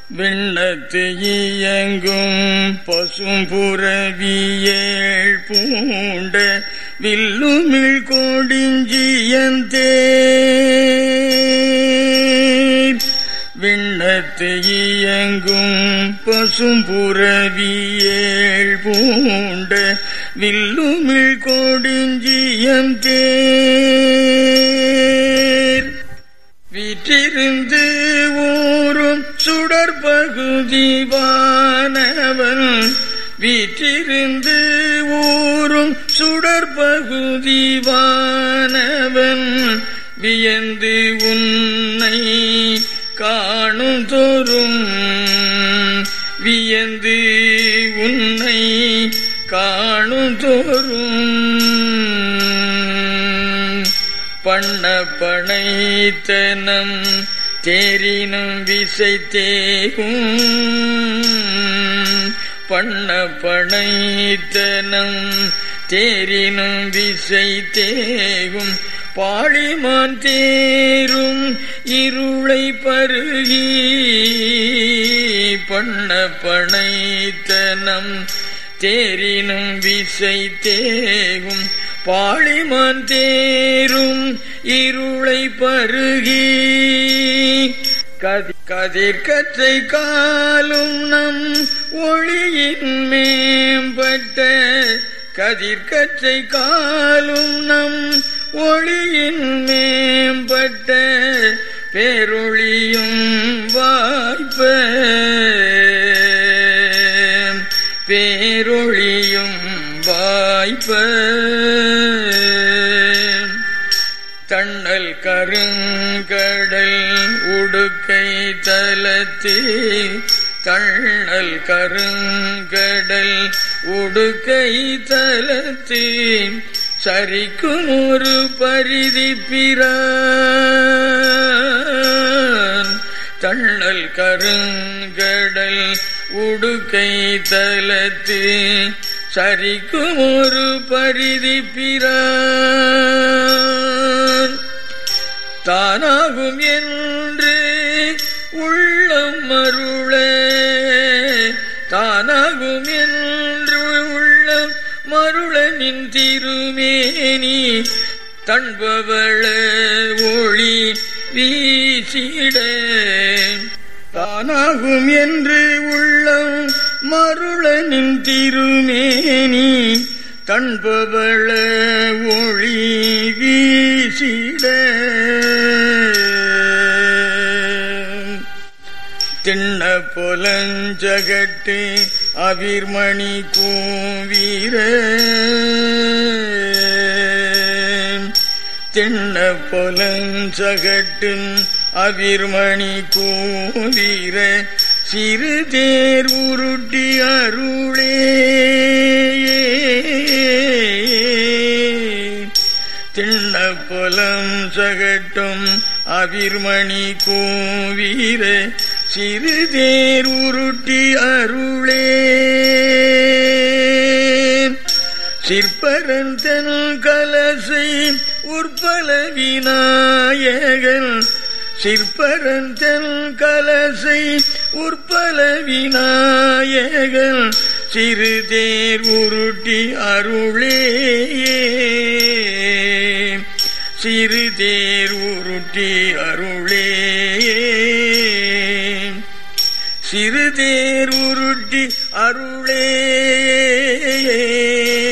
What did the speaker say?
விண்ணத்து இயங்கும் பசும் புறவியேள் பூண்ட வில்லுமிழ் கோடிஞ்சியந்தே விண்ணத்து இயங்கும் பசும் புறவியேள் பூண்ட வில்லுமிழ் கோடிஞ்சியம் தேர் வீற்றிருந்து ஊரும் சுடற்பகுதி வானவன் வீற்றிருந்து ஊரும் சுடற்பகுதி வானவன் வியந்து உன்னை காணும் தோறும் வியந்து உன்னை காணும் தோறும் பண்ண பனைத்தனம் தேரினும் விசைத்தேகும் பண்ண பனைத்தனம் தேரினும் விசைத்தேகும் பாழிமான் தேரும் இருளை பருகி பண்ண பனைத்தனம் தேரினும் விசை தேகும் பாழிமான் தேரும் இருளை பருகி கதி- கதிர்கற்றை காலும் நம் ஒளியின் மேம்பட்ட கதிர்கற்றை காலும் நம் ஒளியின் மேம்பட்ட பேரொளியும் வாய்ப்ப பேரொளியும் வாய்ப்ப தண்ணல் கருங்கடல் உடுக்கை தலத்து தண்ணல் கருங்கடல் உடுக்கை தலத்து சரிக்கும் ஒரு பரிதி பிரான் தண்ணல் கருங்கடல் உடுக்கை தலத்து சரிக்கும் ஒரு பரிதி பிரான் தானாகும் என்று உள்ளம் மருள தானாகும் என்று உள்ளம் மருள நின் திருமேனி தன்பவள ஒளி வீசிட தானாகும் என்று உள்ளம் மருள நின் திருமேனி தன்பவள ஒளி வீசிட திண்ண பொலஞ்சகட்டு அவிர்மணி கூவீர திண்ண பொலஞ்சகட்டின் அவிர்மணி கூவீர சிறு தேர் உருட்டி அருளே திண்ண புலம் சகட்டும் அவிர்மணி கூவீர சிறுதேர் உருட்டி அருளே சிற்பரந்தன் கலசை உற்பல விநாயகன் சிற்பரந்தன் கலசை உற்பல விநாயகன் சிறுதேர் உருட்டி அருளே சிறுதேர் உருட்டி அருளே சிறுதேர் உருட்டி அருளே